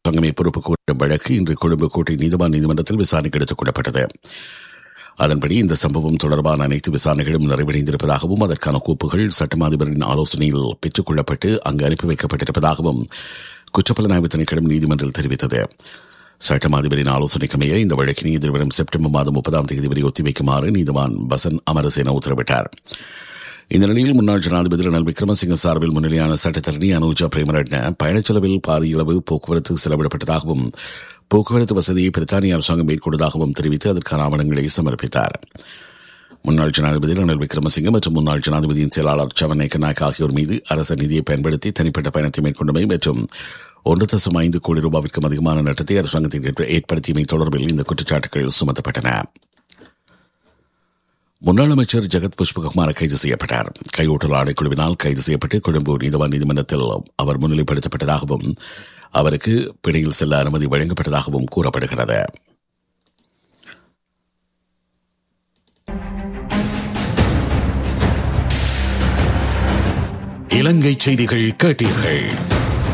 அரசாங்கமே பொறுப்பு கூட்டும் வழக்கு இன்று கொழும்பு கோட்டை நீதிவான் நீதிமன்றத்தில் விசாரணைக்கு எடுத்துக் கொள்ளப்பட்டது அதன்படி இந்த சம்பவம் தொடர்பான அனைத்து விசாரணைகளும் நிறைவடைந்திருப்பதாகவும் அதற்கான கோப்புகள் சட்டமாதிபரின் ஆலோசனையில் பெற்றுக் கொள்ளப்பட்டு அங்கு அனுப்பி வைக்கப்பட்டிருப்பதாகவும் குற்றப்புலனாய்வு திணைக்களம் நீதிமன்றில் தெரிவித்தது சட்டமாதிபரின் ஆலோசனைக்கமைய இந்த வழக்கினை எதிர்வரும் செப்டம்பர் மாதம் முப்பதாம் தேதி வரை ஒத்திவைக்குமாறு நீதிவான் பசன் அமரசேன உத்தரவிட்டார் இந்த நிலையில் முன்னாள் ஜனாதிபதி ரணில் விக்ரமசிங்க சார்பில் முன்னிலையான சட்டத்தரணி அனுஜா பிரேமரட்ன பயணச்செலவில் பாதியளவு போக்குவரத்து செலவிடப்பட்டதாகவும் போக்குவரத்து வசதியை பிரித்தானிய அரசாங்கம் மேற்கொண்டதாகவும் தெரிவித்து அதற்கான ஆவணங்களை சமர்ப்பித்தார் முன்னாள் ஜனாதிபதி ரணில் விக்ரமசிங்க மற்றும் முன்னாள் ஜனாதிபதியின் செயலாளர் சவநேக்க நாயக் ஆகியோர் மீது அரச நிதியை பயன்படுத்தி தனிப்பட்ட பயணத்தை மேற்கொண்டமை மற்றும் ஒன்று தசம் ஐந்து கோடி ரூபாய்க்கும் அதிகமான நட்டத்தை அரசாங்கத்திற்கு ஏற்படுத்தியமை தொடர்பில் இந்த குற்றச்சாட்டுகள் சுமத்தப்பட்டன முன்னாள் அமைச்சர் ஜெகத் புஷ்பகுமார் கைது செய்யப்பட்டார் கையூட்டல் ஆணைக்குழுவினால் கைது செய்யப்பட்டு கொழும்பு நீதவான் நீதிமன்றத்தில் அவர் முன்னிலைப்படுத்தப்பட்டதாகவும் அவருக்கு பிணையில் செல்ல அனுமதி வழங்கப்பட்டதாகவும் கூறப்படுகிறது இலங்கை செய்திகள் கேட்டீர்கள்